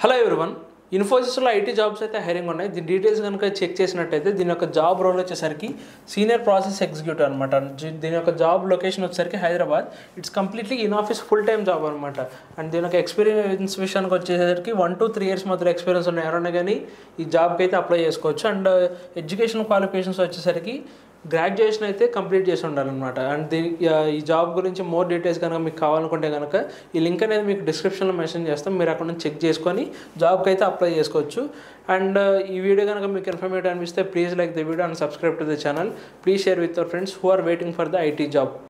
hello everyone ఇన్ఫోసిస్లో IT jobs అయితే hiring ఉన్నాయి దీని డీటెయిల్స్ కనుక చెక్ చేసినట్టయితే దీని యొక్క జాబ్ రోల్ వచ్చేసరికి సీనియర్ ప్రాసెస్ ఎగ్జిక్యూటివ్ అనమాట దీని యొక్క జాబ్ లొకేషన్ వచ్చేసరికి Hyderabad it's completely in office full time job అనమాట అండ్ దీని యొక్క ఎక్స్పీరియన్స్ విషయానికి వచ్చేసరికి వన్ టు త్రీ ఇయర్స్ మధ్యలో ఎక్స్పీరియన్స్ ఉన్న ఎవరైనా కానీ ఈ జాబ్కి అయితే అప్లై చేసుకోవచ్చు అండ్ ఎడ్యుకేషన్ క్వాలిఫికేషన్స్ వచ్చేసరికి గ్రాడ్యుయేషన్ అయితే కంప్లీట్ చేసి ఉండాలన్నమాట అండ్ దీని ఈ జాబ్ గురించి మోర్ డీటెయిల్స్ కనుక మీకు కావాలనుకుంటే కనుక ఈ లింక్ అనేది మీకు డిస్క్రిప్షన్లో మెన్షన్ చేస్తాం మీరు అక్కడ నుంచి చెక్ చేసుకొని జాబ్కి అయితే అప్లై చేసుకోవచ్చు అండ్ ఈ వీడియో కనుక మీకు ఇన్ఫర్మేటివ్ అనిపిస్తే please like the video and subscribe to the channel please share with your friends who are waiting for the IT job